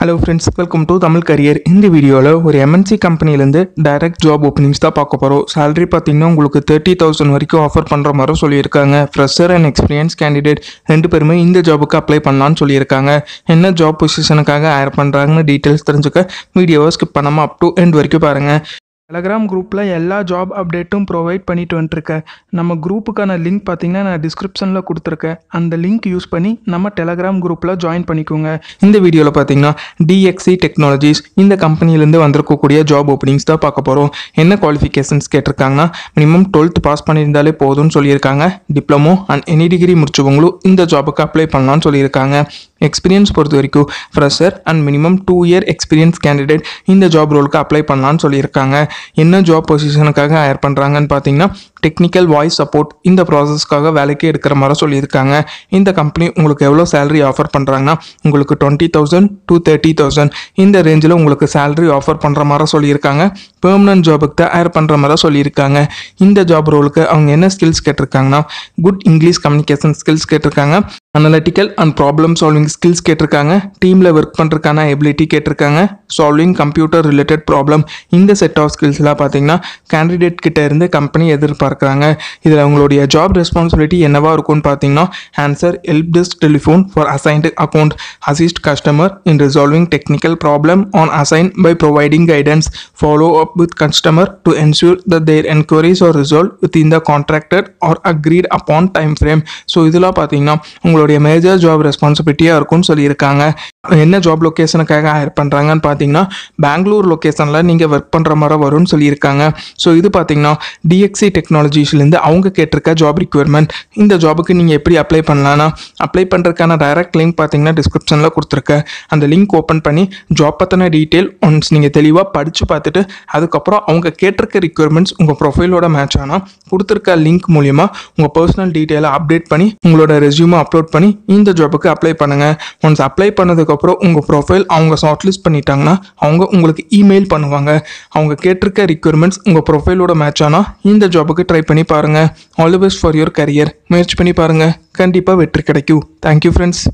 hello friends welcome to Tamil career இந்த வீடியோவில் ஒரு எம்என்சி கம்பெனிலேருந்து டைரக்ட் ஜாப் ஓப்பனிங்ஸ் தான் பார்க்க போகிறோம் salary பார்த்தீங்கன்னா உங்களுக்கு தேர்ட்டி தௌசண்ட் வரைக்கும் ஆஃபர் பண்ணுற மாதிரி சொல்லியிருக்காங்க ஃப்ரெஷர் அண்ட் எக்ஸ்பீரியன்ஸ் கேண்டிடேட் ரெண்டு பேருமே இந்த ஜாபுக்கு அப்ளை பண்ணலாம்னு சொல்லியிருக்காங்க என்ன ஜாப் பொசிஷனுக்காக ஹயர் பண்ணுறாங்கன்னு டீட்டெயில்ஸ் தெரிஞ்சுக்க வீடியோவை ஸ்கிப் பண்ணாமல் அப் டு எண்ட் வரைக்கும் பாருங்கள் டெலகிராம் குரூப்பில் எல்லா ஜாப் அப்டேட்டும் ப்ரொவைட் பண்ணிட்டு வந்துட்டுருக்கேன் நம்ம குரூப்புக்கான லிங்க் பார்த்தீங்கன்னா நான் டிஸ்கிரிப்ஷனில் கொடுத்துருக்கேன் அந்த லிங்க் யூஸ் பண்ணி நம்ம டெலகிராம் குரூப்பில் ஜாயின் பண்ணிக்கோங்க இந்த வீடியோவில் பார்த்தீங்கன்னா டிஎக்ஸி டெக்னாலஜிஸ் இந்த கம்பெனிலேருந்து வந்திருக்கக்கூடிய ஜாப் ஓப்பனிங்ஸ் தான் பார்க்க போகிறோம் என்ன குவாலிஃபிகேஷன்ஸ் கேட்டிருக்காங்கன்னா மினிமம் டுவெல்த் பாஸ் பண்ணியிருந்தாலே போதும்னு சொல்லியிருக்காங்க டிப்ளமோ அண்ட் எனி டிகிரி முடிச்சவங்களும் இந்த ஜாபுக்கு அப்ளை பண்ணலாம்னு சொல்லியிருக்காங்க எக்ஸ்பீரியன்ஸ் பொறுத்த வரைக்கும் fresher and minimum two year experience candidate இந்த ஜாப் ரோலுக்கு அப்ளை பண்ணலாம்னு சொல்லியிருக்காங்க என்ன ஜாப் பொசிஷனுக்காக ஹயர் பண்ணுறாங்கன்னு பார்த்தீங்கன்னா டெக்னிக்கல் வாய்ஸ் சப்போர்ட் இந்த ப்ராசஸ்க்காக வேலைக்கு எடுக்கிற மாதிரி சொல்லியிருக்காங்க இந்த கம்பெனி உங்களுக்கு எவ்வளோ சேலரி ஆஃபர் பண்ணுறாங்கன்னா உங்களுக்கு twenty thousand to thirty thousand இந்த ரேஞ்சில் உங்களுக்கு சேலரி ஆஃபர் பண்ணுற மாதிரி சொல்லியிருக்காங்க பெர்மனன்ட் ஜாபுக்கு தான் ஹயர் பண்ணுற மாதிரி சொல்லியிருக்காங்க இந்த ஜாப் ரோலுக்கு அவங்க என்ன ஸ்கில்ஸ் கேட்டிருக்காங்கன்னா குட் இங்கிலீஷ் கம்யூனிகேஷன் ஸ்கில்ஸ் கேட்டிருக்காங்க analytical and problem solving skills கேட்டிருக்காங்க டீமில் ஒர்க் பண்ணுறதுக்கான எபிலிட்டி கேட்டிருக்காங்க சால்விங் கம்ப்யூட்டர் ரிலேட்டட் ப்ராப்ளம் இந்த செட் ஆஃப் ஸ்கில்ஸ்லாம் பார்த்தீங்கன்னா கேண்டிடேட் கிட்ட இருந்து கம்பெனி எதிர்பார்க்குறாங்க இதில் அவங்களுடைய ஜாப் ரெஸ்பான்சிபிலிட்டி என்னவா இருக்கும்னு பார்த்தீங்கன்னா answer help desk telephone for assigned account assist customer in resolving technical problem on assign by providing guidance follow up with customer to ensure that their enquiries are resolved within the contracted or agreed upon time frame so இதெல்லாம் பார்த்தீங்கன்னா உங்களுடைய major job ரெஸ்பான்சிபிலிட்டியாக இருக்கும்னு சொல்லியிருக்காங்க என்ன job லொக்கேஷனுக்காக higher பண்ணுறாங்கன்னு பார்த்தீங்கன்னா பெங்களூர் லொக்கேஷனில் நீங்கள் ஒர்க் பண்ணுற மாதிரி வரும்னு சொல்லியிருக்காங்க ஸோ இது பார்த்தீங்கன்னா டிஎக்ஸி டெக்னாலஜிஸ்லேருந்து அவங்க கேட்டிருக்க ஜாப் ரிக்வயர்மெண்ட் இந்த ஜாபுக்கு நீங்கள் எப்படி அப்ளை பண்ணலான்னா அப்ளை பண்ணுறதுக்கான டைரக்ட் லிங்க் பார்த்தீங்கன்னா டிஸ்கிரிப்ஷனில் கொடுத்துருக்கேன் அந்த லிங்க் ஓப்பன் பண்ணி ஜாப் பற்றின டீட்டெயில் ஒன்ஸ் நீங்கள் தெளிவாக படித்து பார்த்துட்டு அதுக்கப்புறம் அவங்க கேட்டிருக்க ரிக்வயர்மெண்ட்ஸ் உங்கள் ப்ரொஃபைலோட மேட்ச் ஆனால் கொடுத்துருக்க லிங்க் மூலிமா உங்கள் பர்சனல் டீட்டெயிலை அப்டேட் பண்ணி உங்களோட ரெஸ்யூமை அப்லோட் பண்ணி இந்த ஜாபுக்கு அப்ளை பண்ணுங்கள் ஒன்ஸ் அப்ளை பண்ணதுக்கப்புறம் உங்கள் ப்ரொஃபைல் அவங்க ஷார்ட் லிஸ்ட் பண்ணிட்டாங்கன்னா அவங்க உங்களுக்கு இமெயில் பண்ணுவாங்க அவங்க கேட்டிருக்க ரிக்வயர்மெண்ட்ஸ் உங்கள் ப்ரொஃபைலோட மேட்ச் ஆனால் இந்த ஜாபுக்கு ட்ரை பண்ணி பாருங்கள் all the best for your career முயற்சி பண்ணி பாருங்கள் கண்டிப்பாக வெற்றி கிடைக்கும் தேங்க்யூ ஃப்ரெண்ட்ஸ்